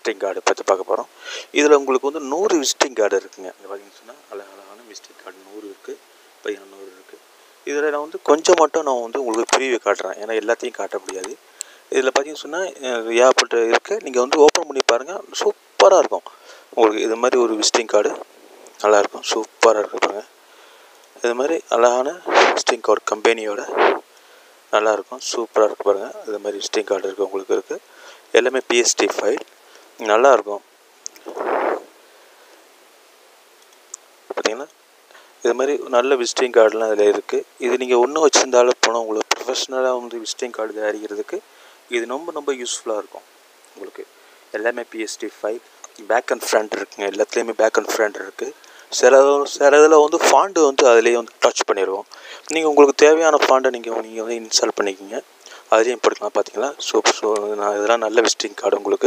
visiting card பற்றி பார்க்க போகிறோம் இதில் உங்களுக்கு வந்து நூறு விசிட்டிங் கார்டு இருக்குங்க இங்கே பார்த்தீங்கன்னு சொன்னால் அழக அழகான விசிட்டிங் கார்டு நூறு இருக்குது பையன் நூறு இருக்குது இதில் நான் வந்து கொஞ்சம் மட்டும் நான் வந்து உங்களுக்கு ப்ரீவியூ காட்டுறேன் ஏன்னா எல்லாத்தையும் காட்ட முடியாது இதில் பார்த்தீங்கன்னு சொன்னால் ஏகப்பட்ட இருக்குது நீங்கள் வந்து ஓப்பன் பண்ணி பாருங்கள் சூப்பராக இருக்கும் உங்களுக்கு இது மாதிரி ஒரு விசிட்டிங் கார்டு நல்லாயிருக்கும் சூப்பராக இருக்கு பாருங்கள் இது மாதிரி அழகான விசிட்டிங் கார்டு கம்பெனியோட நல்லாயிருக்கும் சூப்பராக இருக்குது பாருங்கள் இது மாதிரி விசிட்டிங் கார்டு இருக்குது உங்களுக்கு இருக்குது எல்லாமே பிஎஸ்டி ஃபைல் நல்லாயிருக்கும் பார்த்தீங்கன்னா இது மாதிரி நல்ல விசிட்டிங் கார்டெலாம் இதில் இருக்குது இது நீங்கள் ஒன்றும் வச்சுருந்தாலும் போனால் உங்களுக்கு ப்ரொஃபஷ்னலாக வந்து விசிட்டிங் கார்டு தயாரிக்கிறதுக்கு இது ரொம்ப ரொம்ப யூஸ்ஃபுல்லாக இருக்கும் உங்களுக்கு எல்லாமே PST five back and front இருக்குங்க எல்லாத்துலேயுமே பேக் அண்ட் ஃப்ரண்ட் இருக்குது சில சில இதில் வந்து ஃபாண்டு வந்து அதிலேயே வந்து டச் பண்ணிடுவோம் நீங்கள் உங்களுக்கு தேவையான ஃபாண்டை நீங்கள் நீங்கள் வந்து இன்ஸ்டால் பண்ணிக்கிங்க அதுலேயும் போட்டுக்கலாம் பார்த்தீங்களா ஸோ ஸோ நான் இதெல்லாம் நல்ல விசிட்டிங் கார்டு உங்களுக்கு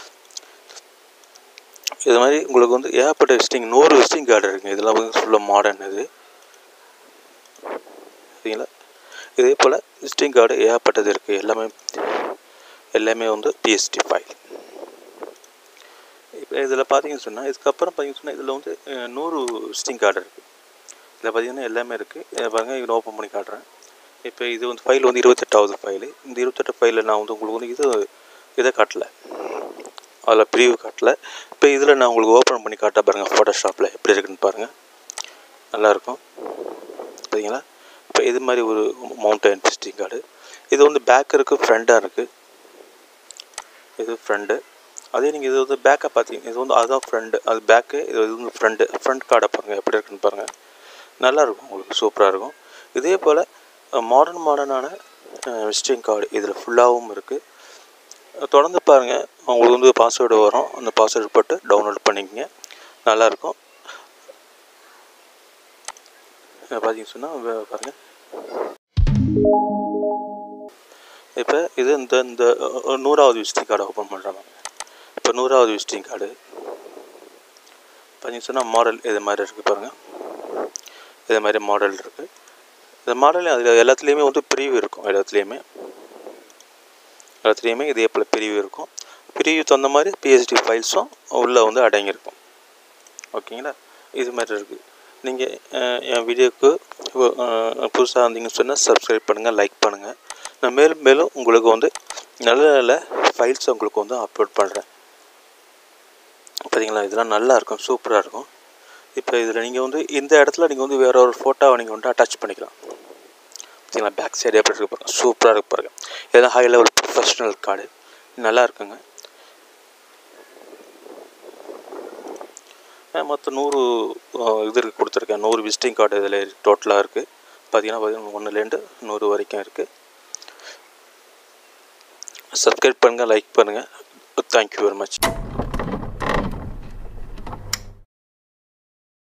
இது மாதிரி உங்களுக்கு வந்து ஏகப்பட்ட விசிட்டிங் நூறு விசிட்டிங் கார்டு இருக்குங்க இதெல்லாம் வந்து ஃபுல்லாக மாடர்ன் இது சரிங்களா இதே போல் விசிட்டிங் கார்டு ஏகப்பட்டது இருக்குது எல்லாமே எல்லாமே வந்து பிஎஸ்டி ஃபைல் இப்போ இதில் பார்த்தீங்கன்னு சொன்னால் இதுக்கப்புறம் பார்த்தீங்கன்னு சொன்னால் இதில் வந்து அஹ், நூறு விசிட்டிங் கார்டு இருக்குது இதில் பார்த்தீங்கன்னா எல்லாமே இருக்குது இதை பாருங்கள் இதை ஓப்பன் பண்ணி காட்டுறேன் இப்போ இது வந்து ஃபைல் வந்து இருபத்தெட்டாவது ஃபைலு இந்த இருபத்தெட்டு ஃபைலில் நான் வந்து உங்களுக்கு வந்து இது இதை காட்டல அதில் ப்ரீவியூ காட்டல இப்போ இதில் நான் உங்களுக்கு ஓப்பன் பண்ணி காட்ட பாருங்கள் ஃபோட்டோஷாப்பில் எப்படி இருக்குன்னு பாருங்கள் நல்லாயிருக்கும் பார்த்தீங்களா இப்போ இது மாதிரி ஒரு மவுண்டன் விசிட்டிங் கார்டு இது வந்து பேக் இருக்குது ஃப்ரண்ட்டாக இருக்குது இது ஃப்ரண்ட்டு அதே நீங்கள் இது வந்து பேக்கை பார்த்தீங்க இது வந்து அதுதான் ஃப்ரண்ட்டு அது பேக்கு இது வந்து ஃப்ரண்ட்டு ஃப்ரண்ட் கார்டை பாருங்கள் எப்படி இருக்குன்னு பாருங்கள் நல்லாயிருக்கும் உங்களுக்கு சூப்பராக இருக்கும் இதே போல் மாடர்ன் மாடர்னான விசிட்டிங் கார்டு இதில் ஃபுல்லாகவும் இருக்குது தொடர்ந்து பாருங்கள் உங்களுக்கு வந்து பாஸ்வேர்டு வரும் அந்த பாஸ்வேர்டு போட்டு டவுன்லோட் பண்ணிக்கங்க நல்லாயிருக்கும் பார்த்தீங்க சொன்னால் பாருங்கள் இப்போ இது இந்த இந்த அஹ், நூறாவது விசிட்டிங் கார்டை ஓப்பன் பண்ணுறாங்க இப்போ நூறாவது விசிட்டிங் கார்டு பார்த்தீங்க சொன்னால் மாடல் இது மாதிரி இருக்குது பாருங்கள் இது மாதிரி மாடல் இருக்குது இந்த மாடல் அதில் எல்லாத்துலேயுமே வந்து பிரிவு இருக்கும் எல்லாத்துலேயுமே எல்லாத்துலேயுமே இதே போல் பிரிவு இருக்கும் பிரிவு தகுந்த மாதிரி பிஹெச்டி ஃபைல்ஸும் உள்ளே வந்து அடங்கியிருக்கும் ஓகேங்களா இது மாதிரி இருக்குது நீங்கள் என் வீடியோக்கு புதுசாக இருந்தீங்கன்னு சொன்னால் சப்ஸ்கிரைப் பண்ணுங்கள் லைக் பண்ணுங்கள் நான் மேலும் மேலும் உங்களுக்கு வந்து நல்ல நல்ல ஃபைல்ஸ் உங்களுக்கு வந்து அப்லோட் பண்ணுறேன் பார்த்தீங்களா இதெல்லாம் நல்லா இருக்கும் சூப்பராக இருக்கும் இப்போ இதில் நீங்கள் வந்து இந்த இடத்துல நீங்கள் வந்து வேற ஒரு ஃபோட்டோவை நீங்கள் வந்து அட்டாச் பண்ணிக்கலாம் பார்த்தீங்களா பேக் சைடு எப்படி இருக்கு பாருங்க சூப்பராக இருக்கு பாருங்க இதெல்லாம் ஹை லெவல் ப்ரொஃபஷ்னல் கார்டு நல்லா இருக்குங்க மற்ற நூறு அஹ், இது இருக்கு கொடுத்துருக்கேன் நூறு விசிட்டிங் கார்டு இதில் டோட்டலாக இருக்குது பார்த்தீங்கன்னா பார்த்தீங்கன்னா ஒன்றுலேருந்து நூறு வரைக்கும் இருக்குது சப்ஸ்கிரைப் பண்ணுங்கள் லைக் பண்ணுங்கள் தேங்க்யூ வெரி மச்